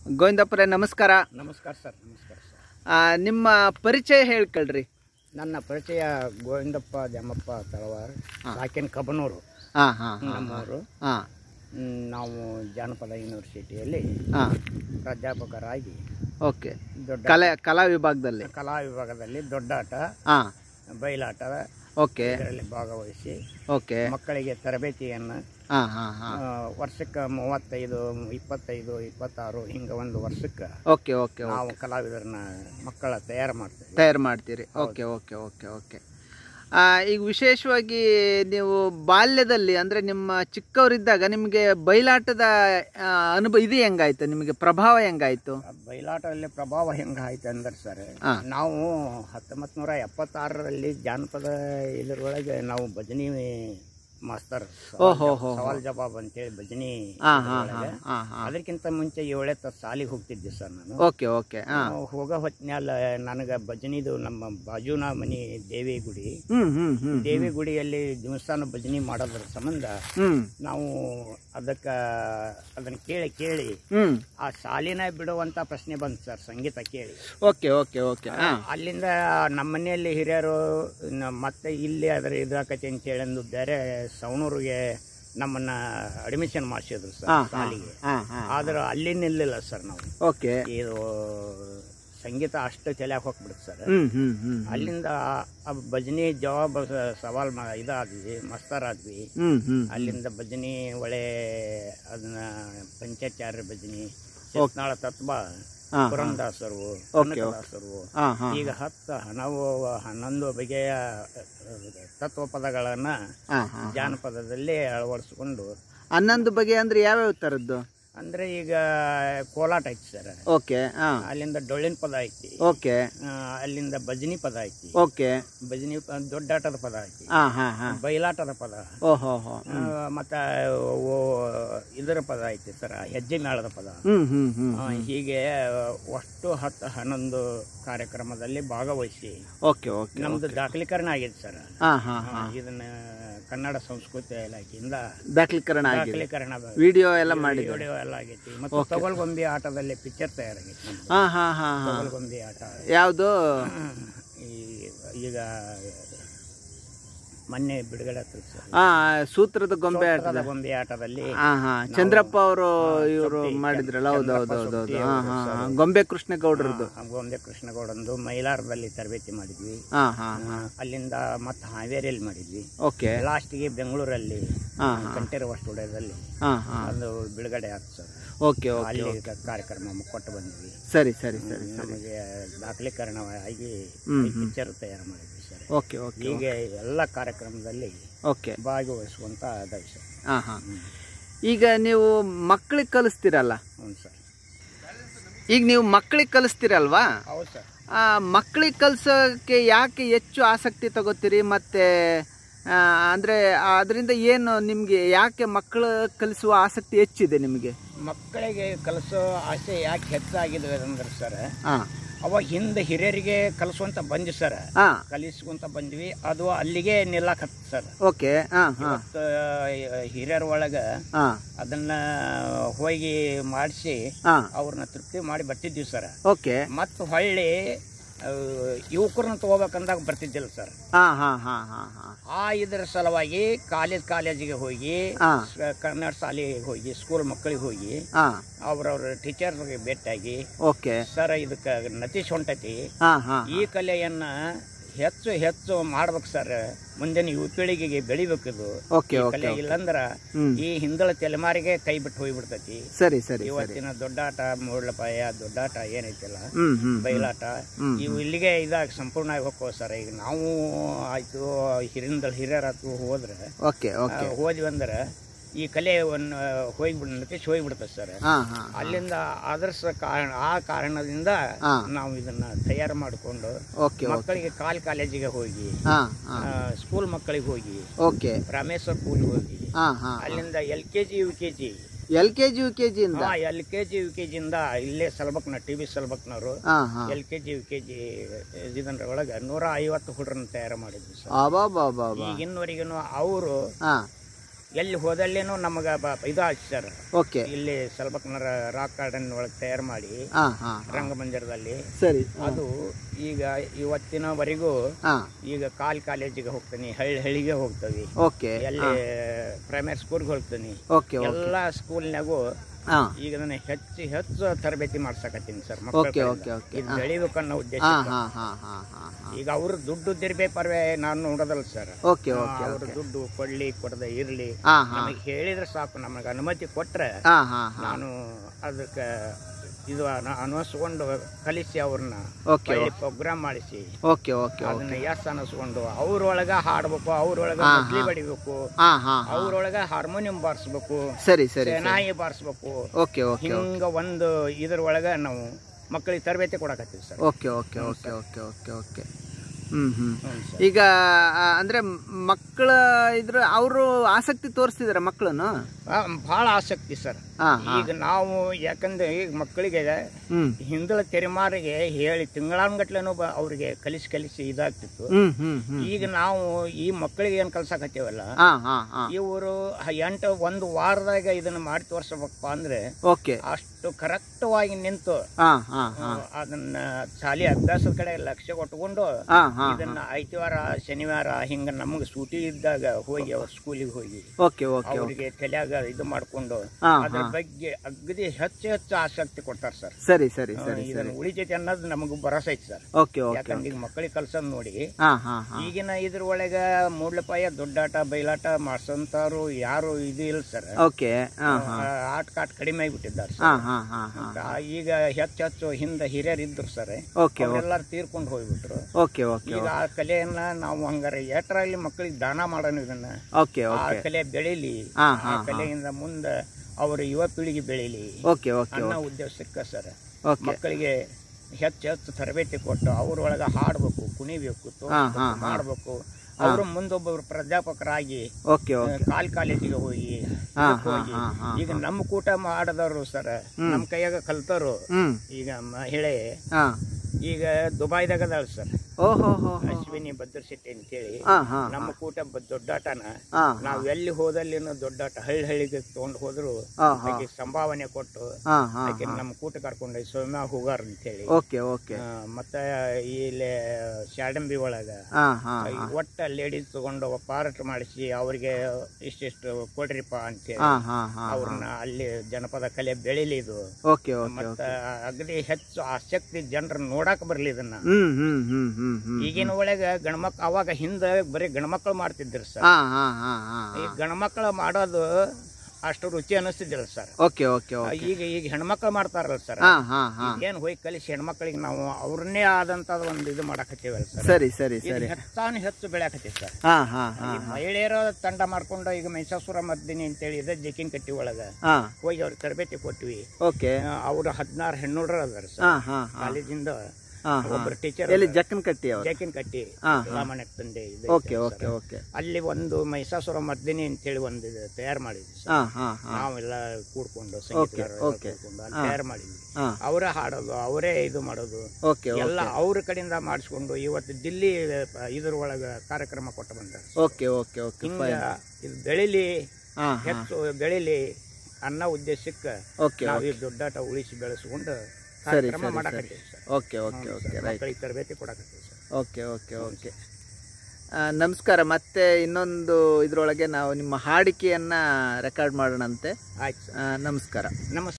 ಗೋವಿಂದಪ್ಪರೇ ನಮಸ್ಕಾರ ನಮಸ್ಕಾರ ಸರ್ ನಮಸ್ಕಾರ ಸರ್ ಆ, ನಿಮ್ಮ ಪರಿಚಯ ಹೇಳ್ಕೊಳ್ರಿ ನನ್ನ ಪರಿಚಯ ಗೋವಿಂದಪ್ಪ ದ್ಯಾಮಪ್ಪ ತಳವಾರ್ ಸಾಕಿನ ಕಬನೂರು ಹಾಂ ಹಾಂ ಹಾಂ ನಮ್ಮೂರು ಹಾಂ ಹ್ಮ್, ನಾವು ಜಾನಪದ ಯೂನಿವರ್ಸಿಟಿಯಲ್ಲಿ ಹಾಂ ಪ್ರಾಧ್ಯಾಪಕರಾಗಿ ಓಕೆ ದೊಡ್ಡ ಕಲೆ ಕಲಾ ವಿಭಾಗದಲ್ಲಿ ಕಲಾ ವಿಭಾಗದಲ್ಲಿ ದೊಡ್ಡಾಟ ಹಾಂ ಬಯಲಾಟ ಓಕೆ ಇದರಲ್ಲಿ ಭಾಗವಹಿಸಿ ಓಕೆ ಮಕ್ಕಳಿಗೆ ತರಬೇತಿಯನ್ನು ಹಾಂ ಹಾಂ ಹಾಂ ಆ, ವರ್ಷಕ್ಕೆ ಮೂವತ್ತೈದು ಇಪ್ಪತ್ತೈದು ಇಪ್ಪತ್ತಾರು ಹಿಂಗೆ ಒಂದು ವರ್ಷಕ್ಕೆ ಓಕೆ ಓಕೆ ನಾವು ಕಲಾವಿದರನ್ನ ಮಕ್ಕಳ ತಯಾರು ಮಾಡ್ತೇವೆ ತಯಾರು ಮಾಡ್ತೀರಿ ಓಕೆ ಓಕೆ ಓಕೆ ಓಕೆ ಆ, ಈಗ ವಿಶೇಷವಾಗಿ ನೀವು ಬಾಲ್ಯದಲ್ಲಿ ಅಂದರೆ ನಿಮ್ಮ ಚಿಕ್ಕವರಿದ್ದಾಗ ನಿಮಗೆ ಬಯಲಾಟದ ಆ, ಅನುಭವ ಇದು ಹೆಂಗಾಯ್ತು ನಿಮಗೆ ಪ್ರಭಾವ ಹೆಂಗಾಯ್ತು ಆ ಬಯಲಾಟದಲ್ಲಿ ಪ್ರಭಾವ ಹೆಂಗಾಯ್ತು ಅಂದ್ರೆ ಸರ್ ಹಾ. ನಾವು ಹತ್ತೊಂಬತ್ತು ನೂರ ಎಪ್ಪತ್ತಾರರಲ್ಲಿ ಜಾನಪದ ಇದರೊಳಗೆ ನಾವು ಭಜನಿ ಮಾಸ್ತರ್ ಓಹೋ ಹೋ ಸವಾಲ್ ಜವಾಬ್ ಅಂತೇಳಿ ಭಜನಿ ಹಾಂ ಹಾಂ ಹಾಂ ಇದ್ರೊಳಗೆ. ಹಾಂ ಹಾಂ ಅದಕ್ಕಿಂತ ಮುಂಚೆ ಏಳೇ ತ ಸಾಲಿಗೆ ಹೋಗ್ತಿದ್ದೆ ಸರ್ ನಾನು ಓಕೆ ಓಕೆ ಹಾಂ ನಾವು ಹೋಗೋ ಹೊತ್ನ್ಯಾಲ ನನಗೆ ಭಜನಿದು ನಮ್ಮ ಬಾಜುನ ಮನಿ ದೇವಿ ಗುಡಿ ಹ್ಞೂ ಹ್ಞೂ ಹ್ಞೂ ದೇವಿ ಗುಡಿಯಲ್ಲಿ ದಿವಸಾನು ಭಜನಿ ಮಾಡೋದ್ರ ಸಂಬಂಧ ಹ್ಞೂ ನಾವು ಅದಕ್ಕೆ ಅದನ್ನ ಕೇಳಿ ಕೇಳಿ ಹ್ಞೂ ಆ ಸಾಲಿನ ಬಿಡುವಂತ ಪ್ರಶ್ನೆ ಬಂತು ಸರ್ ಸಂಗೀತ ಕೇಳಿ ಓಕೆ ಓಕೆ ಓಕೆ ಹಾಂ ಅಲ್ಲಿಂದ ನಮ್ಮ ಮನೆಯಲ್ಲಿ ಹಿರಿಯರು ನ- ಮತ್ತೆ ಇಲ್ಲಿ ಅದರ ಇದಾಕತಿ ಅಂತೇಳಿ ಅಂದು ಬೇರೆ ಸವಣೂರಿಗೆ ನಮ್ಮನ್ನ ಅಡ್ಮಿಷನ್ ಮಾಡಿಸಿದ್ರು ಸರ್ ಹಾಂ ಹಾಂ ಸಾಲಿಗೆ ಹಾಂ ಹಾಂ ಆದ್ರೆ ಅಲ್ಲಿ ನಿಲ್ಲಿಲ್ಲ ಸರ್ ನಾವು ಓಕೆ ಇದು ಸಂಗೀತ ಅಷ್ಟು ತಲೆಯಾಗ ಹೋಗ್ಬಿಡುತ್ತೆ ಸರ್ ಹ್ಞೂ ಹ್ಞೂ ಹ್ಞೂ ಅಲ್ಲಿಂದ ಆ ಭಜನಿ ಜವಾಬ್ ಸ- ಸವಾಲ್ ಮಾ ಇದಾದ್ವಿ ಮಸ್ತರ್ ಆದ್ವಿ ಹ್ಞೂ ಹ್ಞೂ ಅಲ್ಲಿಂದ ಭಜನಿ ಒಳ್ಳೆ ಅದನ್ನ ಪಂಚಾಚಾರ್ಯ ಭಜನಿ ಚತ್ನಾಳ ತತ್ವ ಹಾಂ ಪುರಂದಾಸರು ಓಕೆ. ಕನಕದಾಸರು ಹಾಂ ಹಾಂ ಈಗ ಹತ್ತು ಹಲವು ಹನ್ನೊಂದು ಬಗೆಯ ತತ್ವ ಪದಗಳನ್ನ ಹಾಂ ಹಾಂ ಜಾನಪದದಲ್ಲಿ ಅಳವಡಿಸ್ಕೊಂಡು ಹನ್ನೊಂದು ಬಗೆ ಅಂದ್ರೆ ಯಾವ್ಯಾವ ಥರದ್ದು ಅಂದ್ರೆ ಈಗ ಕೋಲಾಟ ಐತಿ ಸರ್ ಓಕೆ ಹಾಂ ಅಲ್ಲಿಂದ ಡೊಳ್ಳಿನ ಪದ ಐತಿ ಓಕೆ ಆ, ಅಲ್ಲಿಂದ ಭಜನಿ ಪದ ಐತಿ ಓಕೆ ಭಜನಿ ಪ- ದೊಡ್ಡಾಟದ ಪದ ಐತಿ ಹಾಂ ಹಾಂ ಹಾಂ ಬಯಲಾಟದ ಪದ ಓಹೋ ಹೋ ಆ, ಮತ್ತ ಓ ಇದರ ಪದ ಐತಿ ಸರ್ ಹೆಜ್ಜೆ ಮೇಳದ ಪದ ಹ್ಞೂ ಹ್ಞೂ ಹ್ಞೂ ಆ, ಹೀಗೆ ಅಷ್ಟು ಹತ್ತು ಹನ್ನೊಂದು ಕಾರ್ಯಕ್ರಮದಲ್ಲಿ ಭಾಗವಹಿಸಿ ಓಕೆ ಓಕೆ ನಮ್ದು ದಾಖಲೀಕರಣ ಆಗಿದೆ ಸರ್ ಹಾಂ ಹಾಂ ಆ, ಇದನ್ನ ಕನ್ನಡ ಸಂಸ್ಕೃತಿ ಇಲಾಖೆಯಿಂದ ದಾಖಲೀಕರಣ ಆಗಿದೆ ದಾಖಲೀಕರಣ ವಿಡಿಯೋ ಎಲ್ಲ ಮಾಡಿದ್ದಾರೆ ವಿಡಿಯೋ ಎಲ್ಲ ಆಗೈತಿ ಮತ್ತು ತೊಗಲ್ಗೊಂಬಿ ಆಟದಲ್ಲಿ ಪಿಕ್ಚರ್ ತಯಾರಾಗೈತಿ ನಮ್ದು ಹಾಂ ಹಾಂ ಹಾಂ ಹಾಂ ತೊಗಲ್ಗೊಂಬಿ ಆಟ ಯಾವುದು ಈ- ಈಗ ಮೊನ್ನೆ ಬಿಡುಗಡೆ ಆಗ್ತದೆ ಸರ್ ಹಾಂ ಸೂತ್ರದ ಗೊಂಬೆ ಆಟ ಸೂತ್ರದ ಗೊಂಬೆ ಆಟದಲ್ಲಿ ಹಾಂ ಹಾಂ ಚಂದ್ರಪ್ಪ ಅವರು ಇವರು ಮಾಡಿದ್ರಲ್ಲ ಹೌದು ಹೌದು ಹೌದು ಹೌದು ಹಾಂ ಹಾಂ ಹಾಂ ಗೊಂಬೆ ಕೃಷ್ಣಗೌಡ್ರದ್ದು ಆ, ಗೊಂಬೆ ಕೃಷ್ಣಗೌಡಂದು ಮೈಲಾರದಲ್ಲಿ ತರಬೇತಿ ಮಾಡಿದ್ವಿ ಹಾಂ ಹಾಂ ಆ, ಅಲ್ಲಿಂದ ಮತ್ತೆ ಹಾವೇರಿಯಲ್ಲಿ ಮಾಡಿದ್ವಿ ಓಕೆ ಲಾಸ್ಟ್ಗೆ ಬೆಂಗಳೂರಲ್ಲಿ ಹಾಂ ಹಾಂ ಕಂಠೀರವ ಸ್ಟುಡಿಯೋದಲ್ಲಿ ಹಾಂ ಹಾಂ ಒಂದು ಬಿಡುಗಡೆ ಆಗ್ತದೆ ಸರ್ ಓಕೆ ಓಕೆ ಅಲ್ಲಿ ಕ- ಕಾರ್ಯಕ್ರಮ ಕೊಟ್ಟು ಬಂದ್ವಿ ಸರಿ ಸರಿ ಸರಿ ನಮಗೆ ದಾಖಲೀಕರಣ ಆಗಿ ಹ್ಮ್, ಪಿಕ್ಚರ್ ತಯಾರು ಮಾಡಿದ್ವಿ ಸರ್ ಓಕೆ ಓಕೆ ಹೀಗೆ ಎಲ್ಲ ಕಾರ್ಯಕ್ರಮದಲ್ಲಿ ಓಕೆ ಭಾಗವಹಿಸುವಂತ ಅದಾವೆ ಸರ್ ಹಾಂ ಹಾಂ ಈಗ ನೀವು ಮಕ್ಕಳಿಗೆ ಕಲಿಸ್ತೀರಲ್ಲ ಹ್ಞೂ ಸರ್ ಈಗ ನೀವು ಮಕ್ಕಳಿಗೆ ಕಲಿಸ್ತೀರಲ್ವಾ ಹೌದು ಸರ್ ಆ ಮಕ್ಕಳಿಗೆ ಕಲಿಸೋಕ್ಕೆ ಯಾಕೆ ಹೆಚ್ಚು ಆಸಕ್ತಿ ತಗೋತೀರಿ ಮತ್ತು ಅಂದರೆ ಅದರಿಂದ ಏನು ನಿಮಗೆ ಯಾಕೆ ಮಕ್ಕಳು ಕಲಿಸುವ ಆಸಕ್ತಿ ಹೆಚ್ಚಿದೆ ನಿಮಗೆ ಮಕ್ಕಳಿಗೆ ಕಲಿಸೋ ಆಸೆ ಯಾಕೆ ಹೆಚ್ಚಾಗಿದೆ ಅಂದ್ರೆ ಸರ್ ಹಾಂ ಅವಾಗ ಹಿಂದೆ ಹಿರಿಯರಿಗೆ ಕಲಿಸುವಂತ ಬಂದ್ವಿ ಸರ್ ಹಾಂ ಕಲಿಸ್ಕೊಂತ ಬಂದ್ವಿ ಅದು ಅಲ್ಲಿಗೆ ನಿಲ್ಲಕತ್ತ ಸರ್ ಓಕೆ ಹಾಂ ಹಾಂ ಇವತ್ತು ಹಿರಿಯರ ಒಳಗ ಹಾಂ ಅದನ್ನ ಹೋಗಿ ಮಾಡಿಸಿ ಹಾಂ ಅವ್ರನ್ನ ತೃಪ್ತಿ ಮಾಡಿ ಬರ್ತಿದ್ವಿ ಸರ್ ಓಕೆ ಮತ್ತು ಹೊಳ್ಳಿ ಯುವಕರನ್ನ ತಗೋಬೇಕಂದಾಗ ಬರ್ತಿದ್ದಿಲ್ಲ ಸರ್ ಹಾಂ ಹಾಂ ಹಾಂ ಹಾಂ ಹಾಂ ಆ ಇದರ ಸಲುವಾಗಿ ಕಾಲೇಜ್ ಕಾಲೇಜಿಗೆ ಹೋಗಿ ಹಾಂ ಸ- ಕನ್ನಡ ಶಾಲೆಗೆ ಹೋಗಿ ಸ್ಕೂಲ್ ಮಕ್ಕಳಿಗೆ ಹೋಗಿ ಹಾಂ ಅವ್ರವ್ರ ಟೀಚರ್ಗೆ ಭೇಟಿಯಾಗಿ ಓಕೆ ಸರ್ ಇದಕ್ಕೆ ನತೀಶ್ ಹೊಂಟತಿ ಹಾಂ ಹಾಂ ಈ ಕಲೆಯನ್ನ ಹೆಚ್ಚು ಹೆಚ್ಚು ಮಾಡ್ಬೇಕು ಸರ್ ಮುಂದಿನ ಯುವ ಪೀಳಿಗೆಗೆ ಬೆಳಿಬೇಕು ಇದು ಓಕೆ ಈ ಓಕೆ ಕಲೆ ಇಲ್ಲಂದ್ರ ಹ್ಮ್. ಈ ಹಿಂದಳ ತಲೆಮಾರಿಗೆ ಕೈ ಬಿಟ್ಟು ಹೋಗ್ಬಿಡ್ತೈತಿ ಸರಿ ಸರಿ ಸರಿ ಇವತ್ತಿನ ದೊಡ್ಡಾಟ ಮೂಡ್ಲಪಾಯ ದೊಡ್ಡಾಟ ಏನೈತಿಲ್ಲ ಹ್ಞೂ ಹ್ಞೂ ಬಯಲಾಟ ಹ್ಮ್. ಇವು ಇಲ್ಲಿಗೆ ಇದಾಗಿ ಸಂಪೂರ್ಣ ಆಗಿ ಹೋಗ್ತಾವ ಸರ್ ಈಗ ನಾವು ಆಯ್ತು ಹಿರಿಂದಳ ಹಿರಿಯರಾತು ಹೋದ್ರೆ ಓಕೆ ಆ, ಓಕೆ ಹೋದ್ವಿ ಅಂದ್ರೆ ಈ ಕಲೆ ಒಂದು ಹೋಗ್ಬಿಡ್ ನತೀಶ್ ಹೋಗ್ಬಿಡ್ತದೆ ಸರ್ ಹಾಂ ಹಾಂ ಅಲ್ಲಿಂದ ಆದರ್ಶ ಕಾರಣ ಆ ಕಾರಣದಿಂದ ಹಾ. ನಾವು ಇದನ್ನ ತಯಾರು ಮಾಡಿಕೊಂಡು ಓಕೆ ಓಕೆ ಮಕ್ಕಳಿಗೆ ಕಾಲ್ ಕಾಲೇಜಿಗೆ ಹೋಗಿ ಹಾಂ ಹಾಂ ಆ, ಸ್ಕೂಲ್ ಮಕ್ಕಳಿಗೆ ಹೋಗಿ ಓಕೆ ರಾಮೇಶ್ವರ್ ಸ್ಕೂಲ್ ಹೋಗಿ ಹಾಂ ಹಾಂ ಅಲ್ಲಿಂದ L K G U K G L K G U K ಜಿಯಿಂದ L K G U K ಜಿಯಿಂದ ಇಲ್ಲೇ ಸಲ್ಬಕ್ನ ಟಿ ವಿ ಸಲ್ಬಕ್ನವರು ಹಾಂ ಹಾಂ L K G U K G ಇದರ ಒಳಗೆ ನೂರ ಐವತ್ತು ಹುಡುಗರನ್ನ ತಯಾರು ಮಾಡಿದ್ವಿ ಸರ್ ಅಬಾ ಬಾ ಬಾ ಬಾ ಈಗಿನವರೆಗೂ ಅವರು ಹಾಂ ಎಲ್ಲಿ ಹೋದಲ್ಲೇನು ನಮಗೆ ಇದು ಆಯ್ತು ಸರ್ ಓಕೆ ಇಲ್ಲಿ ಸಲ್ಬಕ್ನರ ರಾಕ್ ಗಾರ್ಡನ್ ಒಳಗೆ ತಯಾರು ಮಾಡಿ ಹಾ ಹಾ ರಂಗಮಂದಿರದಲ್ಲಿ ಸರಿ ಅದು ಈಗ ಇವತ್ತಿನವರೆಗೂ ಹಾ ಈಗ ಕಾಲ್ ಕಾಲೇಜಿಗೆ ಹೋಗ್ತೀನಿ ಹಳ್ಳಿ ಹಳ್ಳಿಗೆ ಹೋಗ್ತೀವಿ ಓಕೆ ಎಲ್ಲಿ ಪ್ರೈಮರಿ ಸ್ಕೂಲ್ಗೆ ಹೋಗ್ತೀನಿ ಓಕೆ ಓಕೆ ಎಲ್ಲ ಸ್ಕೂಲ್ನಾಗೂ ಹಾ ಈಗ ನಾನು ಹೆಚ್ಚು ಹೆಚ್ಚು ತರಬೇತಿ ಮಾಡ್ಸಕತ್ತೀನಿ ಸರ್ ಓಕೆ ಓಕೆ ಓಕೆ ಇದು ಬೆಳಿಬೇಕನ್ನೋ ಉದ್ದೇಶ ಹಾ ಹಾ ಹಾ ಹಾ ಹಾ ಹಾ ಈಗ ಅವ್ರು ದುಡ್ಡು ತಿರ್ಬೇ ಪರ್ವೆ ನಾನು ನೋಡೋದಲ್ಲ ಸರ್ ಓಕೆ ಓಕೆ ಅವ್ರ ದುಡ್ಡು ಕೊಡ್ಲಿ ಕೊಡದೆ ಇರ್ಲಿ ಹಾ ಹಾ ನಮಗೆ ಹೇಳಿದ್ರೆ ಸಾಕು ನಮಗೆ ಅನುಮತಿ ಕೊಟ್ರೆ ಹಾ ಹಾ ಹಾ ನಾನು ಅದಕ್ಕೆ ಇದು ಅನ- ಅನ್ವಸ್ಕೊಂಡು ಕಲಿಸಿ ಅವ್ರನ್ನ ಓಕೆ ಒಳ್ಳೆ ಪ್ರೋಗ್ರಾಮ್ ಮಾಡಿಸಿ ಓಕೆ ಓಕೆ ಅದನ್ನ ಎಸ್ ಅನಿಸ್ಕೊಂಡು ಅವ್ರೊಳಗ ಹಾಡ್ಬೇಕು ಅವ್ರೊಳಗ ಹಾ, ಮದ್ಲಿ ಹಾ. ಬಡಿಬೇಕು ಹಾ ಹಾ ಹಾ ಅವ್ರೊಳಗ ಹಾರ್ಮೋನಿಯಂ ಬಾರಿಸ್ಬೇಕು ಸರಿ ಸರಿ ಸರಿ ನಾಯಿ ಬಾರಿಸ್ಬೇಕು ಓಕೆ ಓಕೆ ಹಿಂಗ ಒಂದು ಇದ್ರೊಳಗ ನಾವು ಮಕ್ಕಳಿಗೆ ತರಬೇತಿ ಕೊಡಕತ್ತೀವಿ sir okay okay okay okay okay okay ಹ್ಮ್ ಹ್ಮ್ ಹ್ಞೂ ಸರ್ ಈಗ ಆ, ಅಂದ್ರೆ ಮಕ್ಕಳ ಇದ್ರ ಅವರು ಆಸಕ್ತಿ ತೋರಿಸ್ತಿದಾರೆ ಮಕ್ಕಳನ್ನು ಬಹಳ ಆಸಕ್ತಿ ಸರ್ ಹಾ ಹಾ ಈಗ ನಾವು ಯಾಕಂದ್ರೆ ಈಗ ಮಕ್ಕಳಿಗೆ ಹ್ಮ್ ಹಿಂದಳ ತೆರೆಮಾರಿಗೆ ಹೇಳಿ ತಿಂಗಳಾನ್ಗಟ್ಲೆನೂ ಬ ಅವ್ರಿಗೆ ಕಲಿಸಿ ಕಲಿಸಿ ಇದಾಗ್ತಿತ್ತು ಹ್ಮ್ ಹ್ಮ್ ಹ್ಮ್ ಈಗ ನಾವು ಈ ಮಕ್ಕಳಿಗೆ ಏನು ಕಲ್ಸಕತ್ತೀವಲ್ಲ ಹಾ ಹಾ ಹಾ ಇವರು ಎಂಟು ಒಂದು ವಾರದಾಗ ಇದನ್ನ ಮಾಡಿ ತೋರ್ಸಬೇಕಪ್ಪ ಅಂದ್ರೆ ಓಕೆ ಅಷ್ಟು ಕರೆಕ್ಟವಾಗಿ ನಿಂತು ಹಾ ಹಾ ಹಾ ಆ, ಅದನ್ನ ಶಾಲೆ ಅಭ್ಯಾಸದ ಕಡೆ ಲಕ್ಷ್ಯ ಕೊಟ್ಕೊಂಡು ಹಾ ಹಾ ಇದನ್ನ ಐತಿವಾರ ಶನಿವಾರ ಹಿಂಗ ನಮಗೆ ಸೂಟಿ ಇದ್ದಾಗ ಹೋಗಿ ಅವ್ರ ಸ್ಕೂಲಿಗೆ ಹೋಗಿ ಓಕೆ ಓಕೆ ಅವರಿಗೆ ತಲೆಯಾಗ ಇದು ಮಾಡ್ಕೊಂಡು ಹಾ ಅದ್ರ ಹಾ ಬಗ್ಗೆ ಅಗದಿ ಹೆಚ್ಚು ಹೆಚ್ಚು ಆಸಕ್ತಿ ಕೊಡ್ತಾರೆ ಸರ್ ಸರಿ ಸರಿ ಸರಿ ಇದನ್ನ ಉಳಿತೈತಿ ಅನ್ನೋದು ನಮಗೂ ಭರವಸೆ ಐತಿ ಸರ್ ಓಕೆ ಓಕೆ ಯಾಕಂದ್ರೆ ಈಗ ಮಕ್ಕಳಿಗೆ ಕಲ್ಸೋದ್ ನೋಡಿ ಹಾ ಹಾ ಹಾ ಈಗಿನ ಇದ್ರ ಒಳಗ ಮೂಡ್ಲಪಾಯ ದೊಡ್ಡಾಟ ಬಯಲಾಟ ಮಾಡ್ಸಂತಾರು ಯಾರು ಇದು ಇಲ್ಲ ಸರ್ ಓಕೆ ಹಾ ಹಾ ಆಟ ಕಾಟ್ ಕಡಿಮೆ ಆಗಿಬಿಟ್ಟಿದ್ದಾರೆ ಹಾ ಸರ್ ಹಾ ಹಾ ಹಾ ಈಗ ಹೆಚ್ಚು ಹೆಚ್ಚು ಹಿಂದೆ ಹಿರಿಯರು ಇದ್ರು ಸರ್ ಓಕೆ ಅವರೆಲ್ಲರೂ ತೀರ್ಕೊಂಡು ಹೋಗ್ಬಿಟ್ರು ಓಕೆ ಓಕೆ ಈಗ ಆ ಕಲೆಯನ್ನ ನಾವು ಹಂಗಾರೆ ಎಷ್ಟರಲ್ಲಿ ಮಕ್ಕಳಿಗೆ ದಾನ ಮಾಡೋಣ ಇದನ್ನ ಓಕೆ ಆ ಓಕೆ ಕಲೆ ಬೆಳೀಲಿ ಹಾ ಆ ಹಾ ಕಲೆಯಿಂದ ಮುಂದೆ ಅವರು ಯುವ ಪೀಳಿಗೆ ಬೆಳೀಲಿ ಓಕೆ ಓಕೆ ಅನ್ನೋ ಉದ್ದೇಶಕ್ಕೆ ಸರ್ ಓಕೆ ಮಕ್ಕಳಿಗೆ ಹೆಚ್ಚು ಹೆಚ್ಚು ತರಬೇತಿ ಕೊಟ್ಟು ಅವ್ರೊಳಗೆ ಹಾಡ್ಬೇಕು ಕುಣಿಬೇಕು ಹಾ, ಹಾ, ತೋರಿಸ್ಬೇಕು, ಹಾ. ಮಾಡ್ಬೇಕು ಅವರು ಮುಂದೊಬ್ಬರು ಪ್ರಾಧ್ಯಾಪಕರಾಗಿ ಓಕೆ ಓಕೆ ಕಾಲ್ ಕಾಲೇಜಿಗೆ ಹೋಗಿ ಹಾ ಇದಕ್ಕೆ ಹಾ ಹೋಗಿ ಹಾ ಹಾ ಈಗ ನಮ್ಮ ಕೂಟ ಮಾಡಿದವರು ಸರ್ ನಮ್ಮ ಕೈಯಾಗ ಕಲ್ತರು ಹ್ಮ್ ಈಗ ಮಹಿಳೆ ಹಾ ಈಗ ದುಬೈದಾಗ ಅದಾಳ ಸರ್ ಓಹೋ ಹೋ ಅಶ್ವಿನಿ ಭದ್ರಶೆಟ್ಟಿ ಅಂತೇಳಿ ಹಾ ಹಾ ನಮ್ಮ ಕೂಟ ಬ- ದೊಡ್ಡಾಟನ ಹಾ ನಾವ್ ಎಲ್ಲಿ ಹೋದಲ್ಲಿನೂ ದೊಡ್ಡಾಟ ಹಳ್ಳಿ ಹಳ್ಳಿಗೆ ತಗೊಂಡು ಹೋದ್ರು ಹಾ ಹಾ ಆಕೆ ಸಂಭಾವನೆ ಕೊಟ್ಟು ಹಾ ಹಾ ಆಕೆ ನಮ್ಮ ಕೂಟ ಕರ್ಕೊಂಡು ಸೌಮ್ಯ ಹುಗಾರ್ ಅಂತೇಳಿ ಓಕೆ ಓಕೆ ಆ, ಮತ್ತೆ ಇಲ್ಲಿ ಶಾಡಂಬಿ ಒಳಗ ಹಾ ಹಾ ಈ ಒಟ್ಟ ಲೇಡೀಸ್ ತಗೊಂಡು ಪಾರಾಟ ಮಾಡಿಸಿ ಅವ್ರಿಗೆ ಇಷ್ಟಿಷ್ಟು ಕೊಡ್ರಿಪ್ಪ ಅಂತೇಳಿ ಹಾ ಹಾ ಹಾ ಅವ್ರನ್ನ ಅಲ್ಲಿ ಜನಪದ ಕಲೆ ಬೆಳಿಲಿ ಇದು ಓಕೆ ಓಕೆ ಮತ್ತ ಅಗದಿ ಹೆಚ್ಚು ಆಸಕ್ತಿ ಜನರು ನೋಡಾಕ ಬರ್ಲಿ ಇದನ್ನ ಹ್ಮ್ ಹ್ಮ್ ಹ್ಮ್ ಹ್ಮ್ ಹ್ಮ್ ಈಗಿನ ಒಳಗ ಗಣಮಕ್ ಅವಾಗ ಹಿಂದ ಬರೀ ಗಣಮಕ್ಳು ಮಾಡ್ತಿದ್ರು ಸರ್ ಹಾ ಹಾ ಹಾ ಹಾ ಈ ಗಣಮಕ್ಳು ಮಾಡೋದು ಅಷ್ಟು ರುಚಿ ಅನಿಸ್ತಿದ್ದಿಲ್ಲ ಸರ್ ಓಕೆ ಓಕೆ ಓಕೆ ಈಗ ಈಗ ಹೆಣ್ಮಕ್ಳು ಮಾಡ್ತಾರಲ್ಲ ಸರ್ ಹಾ ಹಾ ಹಾ ಏನ್ ಹೋಗಿ ಕಲಿಸಿ ಹೆಣ್ಮಕ್ಳಿಗೆ ನಾವು ಅವ್ರನ್ನೇ ಆದಂತ ಒಂದು ಇದು ಮಾಡಕತ್ತೀವಲ್ಲ ಸರ್ ಸರಿ ಸರಿ ಇದು ಸರಿ ಹೆಚ್ಚಾನು ಹೆಚ್ಚು ಬೆಳೆಯಕತ್ತೀವಿ ಸರ್ ಹಾ ಹಾ ಹಾ ಈ ಮಹಿಳೆಯರ ತಂಡ ಮಾಡ್ಕೊಂಡು ಈಗ ಮಹಿಷಾಸುರ ಮರ್ದಿನಿ ಅಂತೇಳಿ ಇದೆ ಜಕಿನ್ ಕಟ್ಟಿ ಒಳಗ ಹಾ ಹೋಗಿ ಅವ್ರಿಗೆ ತರಬೇತಿ ಕೊಟ್ವಿ ಓಕೆ ಅವ್ರು ಹದಿನಾರು ಹೆಣ್ಣುಡ್ರ ಅದಾರ ಸರ್ ಹಾ ಹಾ ಹಾ ಕಾಲೇಜಿಂದ ಹಾ ಹಾ ಒಬ್ರು ಟೀಚರ್ ಎಲ್ಲಿ ಜಕ್ಕನ್ ಕಟ್ಟಿ ಅವರು ಜಕಿನ್ ಕಟ್ಟಿ ಹಾ, ರಾಮಣ್ಣಕ್ ತಂದೆ ಇದೆ ಓಕೆ ಸರ್. ಓಕೆ ಓಕೆ ಅಲ್ಲಿ ಒಂದು ಮಹಿಷಾಸುರ ಮರ್ದಿನಿ ಅಂತೇಳಿ ಒಂದು ಇದು ತಯಾರು ಮಾಡಿದ್ವಿ ಸರ್ ಹಾ ಹಾ ಹಾ ನಾವೆಲ್ಲ ಕೂಡ್ಕೊಂಡು ಓಕೆ, ಸಂಗೀತಗಾರರೆಲ್ಲ ಓಕೆ. ಕೂಡ್ಕೊಂಡು ಅಲ್ಲಿ ತಯಾರು ಮಾಡಿದ್ವಿ ಹಾ ಅವರೇ ಹಾಡೋದು ಅವರೇ ಇದು ಮಾಡೋದು ಓಕೆ ಎಲ್ಲ ಅವ್ರ ಕಡೆಯಿಂದ ಮಾಡಿಸ್ಕೊಂಡು ಇವತ್ತು ದಿಲ್ಲಿ ಆ, ಇದ್ರ ಒಳಗ ಕಾರ್ಯಕ್ರಮ ಕೊಟ್ಟು ಬಂದಾರೆ ಓಕೆ ಓಕೆ ಓಕೆ ಹಿಂಗ ಫೈನ್ ಇದು ಬೆಳಿಲಿ ಹಾ ಹಾ ಹೆಚ್ಚು ಬೆಳಿಲಿ ಅನ್ನೋ ಉದ್ದೇಶಕ್ಕೆ ಓಕೆ ನಾವು ಈ ದೊಡ್ಡಾಟ ಉಳಿಸಿ ಬೆಳೆಸ್ಕೊಂಡು ಸರಿ ಕಾರ್ಯಕ್ರಮ ಸರಿ ಸರಿ ಮಾಡಕತ್ತೀವಿ sir okay okay okay right ಮಕ್ಕಳಿಗೆ ತರಬೇತಿ ಕೊಡಕತ್ತೀವಿ ಸರ್ ಓಕೆ ಓಕೆ ಓಕೆ ಆ, ನಮಸ್ಕಾರ ಮತ್ತೆ ಇನ್ನೊಂದು ಇದರೊಳಗೆ ನಾವು ನಿಮ್ಮ ಹಾಡಿಕೆಯನ್ನು ರೆಕಾರ್ಡ್ ಮಾಡೋಣಂತೆ ಆಯ್ತು ಸರ್ ಆ, ನಮಸ್ಕಾರ ನಮಸ್ತೆ